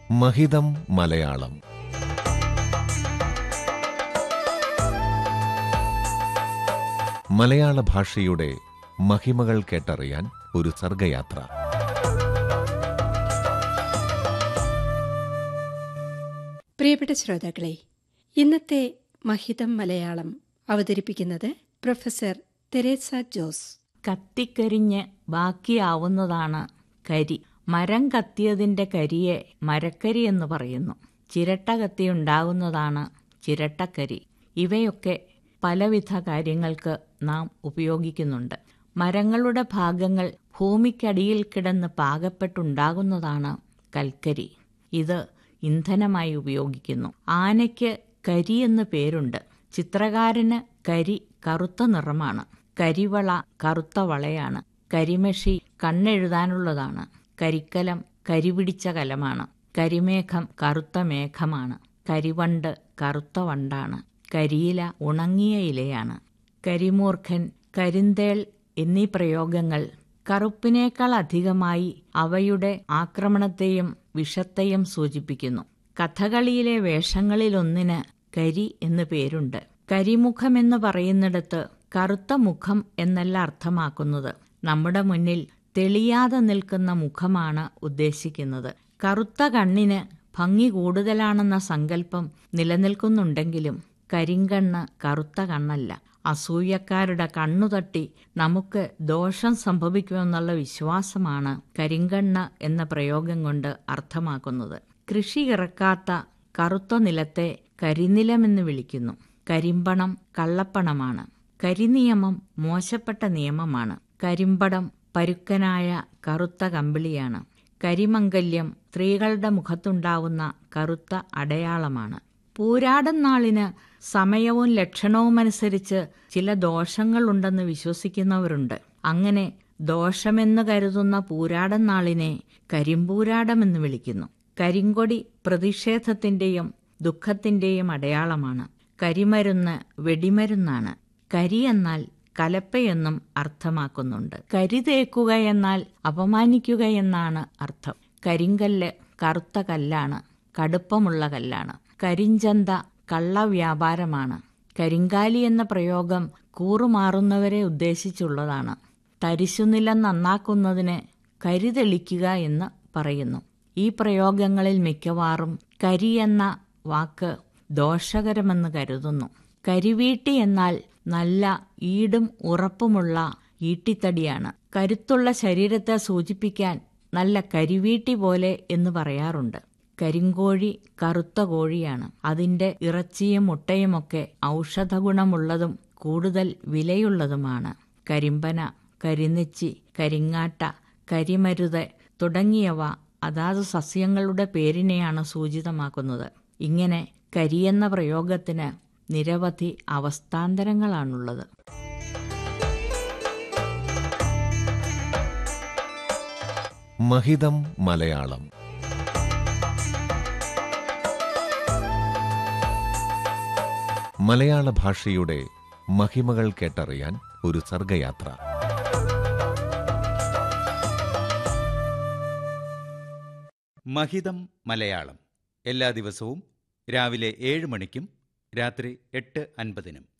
മഹിതം മലയാളം മലയാള ഭാഷയുടെ മഹിമകൾ കേട്ടറിയാൻ ഒരു സർഗയാത്ര പ്രിയപ്പെട്ട ശ്രോതാക്കളെ ഇന്നത്തെ മഹിതം മലയാളം അവതരിപ്പിക്കുന്നത് പ്രൊഫസർ തെരേസ ജോസ് കത്തിക്കരിഞ്ഞ് ബാക്കിയാവുന്നതാണ് കരി മരം കത്തിയതിന്റെ കരിയെ മരക്കരി എന്ന് പറയുന്നു ചിരട്ട കത്തിയുണ്ടാകുന്നതാണ് ചിരട്ടക്കരി ഇവയൊക്കെ പലവിധ കാര്യങ്ങൾക്ക് നാം ഉപയോഗിക്കുന്നുണ്ട് മരങ്ങളുടെ ഭാഗങ്ങൾ ഭൂമിക്കടിയിൽ കിടന്ന് പാകപ്പെട്ടുണ്ടാകുന്നതാണ് കൽക്കരി ഇത് ഇന്ധനമായി ഉപയോഗിക്കുന്നു ആനയ്ക്ക് കരി എന്ന് പേരുണ്ട് ചിത്രകാരന് കരി കറുത്ത നിറമാണ് കരിവള കറുത്ത വളയാണ് കരിമഷി കണ്ണെഴുതാനുള്ളതാണ് കരിക്കലം കരിപിടിച്ച കലമാണ് കരിമേഘം കറുത്ത മേഘമാണ് കരിവണ്ട് കറുത്ത വണ്ടാണ് കരിയില ഉണങ്ങിയ ഇലയാണ് കരിമൂർഖൻ കരിന്തേൾ എന്നീ പ്രയോഗങ്ങൾ കറുപ്പിനേക്കാൾ അധികമായി അവയുടെ ആക്രമണത്തെയും വിഷത്തെയും സൂചിപ്പിക്കുന്നു കഥകളിയിലെ വേഷങ്ങളിലൊന്നിന് കരി എന്ന് പേരുണ്ട് കരിമുഖമെന്ന് പറയുന്നിടത്ത് കറുത്ത മുഖം എന്നല്ല അർത്ഥമാക്കുന്നത് നമ്മുടെ മുന്നിൽ തെളിയാതെ നിൽക്കുന്ന മുഖമാണ് ഉദ്ദേശിക്കുന്നത് കറുത്ത കണ്ണിന് ഭംഗി കൂടുതലാണെന്ന സങ്കല്പം നിലനിൽക്കുന്നുണ്ടെങ്കിലും കരിങ്കണ്ണ് കറുത്ത കണ്ണല്ല അസൂയക്കാരുടെ കണ്ണുതട്ടി നമുക്ക് ദോഷം സംഭവിക്കുമെന്നുള്ള വിശ്വാസമാണ് കരിങ്കണ്ണ് എന്ന പ്രയോഗം കൊണ്ട് അർത്ഥമാക്കുന്നത് കൃഷി ഇറക്കാത്ത കറുത്ത നിലത്തെ കരിനിലമെന്ന് വിളിക്കുന്നു കരിമ്പണം കള്ളപ്പണമാണ് കരിനിയമം മോശപ്പെട്ട നിയമമാണ് കരിമ്പടം പരുക്കനായ കറുത്ത കമ്പിളിയാണ് കരിമംഗല്യം സ്ത്രീകളുടെ മുഖത്തുണ്ടാവുന്ന കറുത്ത അടയാളമാണ് പൂരാടൻ നാളിന് സമയവും ലക്ഷണവുമനുസരിച്ച് ചില ദോഷങ്ങളുണ്ടെന്ന് വിശ്വസിക്കുന്നവരുണ്ട് അങ്ങനെ ദോഷമെന്ന് കരുതുന്ന പൂരാടൻ നാളിനെ കരിമ്പൂരാടമെന്ന് വിളിക്കുന്നു കരിങ്കൊടി പ്രതിഷേധത്തിന്റെയും ദുഃഖത്തിന്റെയും അടയാളമാണ് കരിമരുന്ന് വെടിമരുന്നാണ് കരി എന്നാൽ കലപ്പയെന്നും അർത്ഥമാക്കുന്നുണ്ട് കരി തേക്കുക എന്നാൽ അപമാനിക്കുക എന്നാണ് അർത്ഥം കരിങ്കല്ല് കറുത്ത കല്ലാണ് കടുപ്പമുള്ള കല്ലാണ് കരിഞ്ചന്ത കള്ളവ്യാപാരമാണ് കരിങ്കാലി എന്ന പ്രയോഗം കൂറുമാറുന്നവരെ ഉദ്ദേശിച്ചുള്ളതാണ് തരിശുനിലം നന്നാക്കുന്നതിന് കരി തെളിക്കുക എന്ന് പറയുന്നു ഈ പ്രയോഗങ്ങളിൽ മിക്കവാറും കരി എന്ന വാക്ക് ദോഷകരമെന്ന് കരുതുന്നു കരിവീട്ടി എന്നാൽ നല്ല ഈടും ഉറപ്പുമുള്ള ഈട്ടിത്തടിയാണ് കരുത്തുള്ള ശരീരത്തെ സൂചിപ്പിക്കാൻ നല്ല കരിവീട്ടി പോലെ എന്ന് പറയാറുണ്ട് കരിങ്കോഴി കറുത്ത കോഴിയാണ് അതിന്റെ ഇറച്ചിയും മുട്ടയുമൊക്കെ ഔഷധഗുണമുള്ളതും കൂടുതൽ വിലയുള്ളതുമാണ് കരിമ്പന കരിനെച്ചി കരിങ്ങാട്ട കരിമരുത് തുടങ്ങിയവ അതാത് സസ്യങ്ങളുടെ പേരിനെയാണ് സൂചിതമാക്കുന്നത് ഇങ്ങനെ കരിയെന്ന പ്രയോഗത്തിന് നിരവധി അവസ്ഥാന്തരങ്ങളാണുള്ളത് മഹിതം മലയാളം മലയാള ഭാഷയുടെ മഹിമകൾ കേട്ടറിയാൻ ഒരു സർഗയാത്ര മഹിതം മലയാളം എല്ലാ ദിവസവും രാവിലെ ഏഴ് മണിക്കും രാത്രി എട്ട് അൻപതിനും